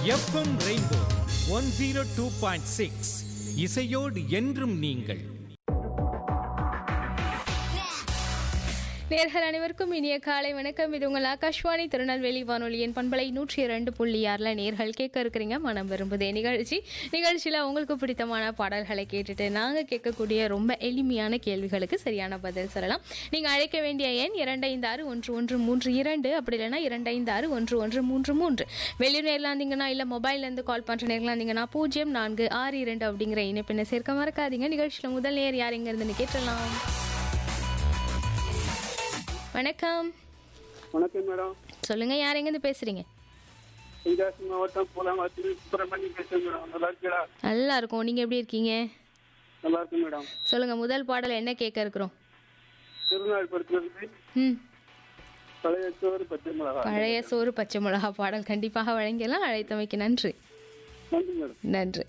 FM rainbow one zero two point six இசையோடு என்றும் நீங்கள் நேர்கள் அனைவருக்கும் இனிய காலை வணக்கம் இது உங்கள் ஆகாஷ்வாணி திருநெல்வேலி வானொலியின் பண்பலை நூற்றி இரண்டு புள்ளி ஆறில் நேர்கள் கேட்க இருக்கிறீங்க மனம் விரும்புதே நிகழ்ச்சி நிகழ்ச்சியில் உங்களுக்கு பிடித்தமான பாடல்களை கேட்டுட்டு நாங்கள் கேட்கக்கூடிய ரொம்ப எளிமையான கேள்விகளுக்கு சரியான பதில் சொல்லலாம் நீங்கள் அழைக்க வேண்டிய எண் இரண்டு ஐந்து ஆறு ஒன்று ஒன்று மூன்று இரண்டு அப்படி இல்லைன்னா இரண்டு ஐந்து ஆறு ஒன்று ஒன்று மூன்று மூன்று வெளியூர் நேரில் இருந்தீங்கன்னா இல்லை மொபைல்லேருந்து கால் பண்ணுற நேரில் இருந்தீங்கன்னா பூஜ்ஜியம் நான்கு ஆறு இரண்டு அப்படிங்கிற இணைப்பினை சேர்க்க மறக்காதீங்க நிகழ்ச்சியில் முதல் நேர் யார் எங்க இருந்துன்னு கேட்டலாம் வணக்கம் வணக்கம் மேடம் சொல்லுங்க யார் எங்கேருந்து பேசுறீங்க தென்காசி மாவட்டம் பூலாமாத்தி சுப்பிரமணியம் பேசுறேன் மேடம் நல்லா இருக்கீங்களா நல்லா இருக்கும் நீங்க எப்படி இருக்கீங்க நல்லா இருக்கு மேடம் சொல்லுங்க முதல் பாடல் என்ன கேட்க இருக்கிறோம் திருநாள் படுத்துறது ம் பழைய சோறு பச்சை மிளகா பழைய சோறு பச்சை மிளகா பாடல் கண்டிப்பாக வழங்கிடலாம் அழைத்தமைக்கு நன்றி நன்றி மேடம் நன்றி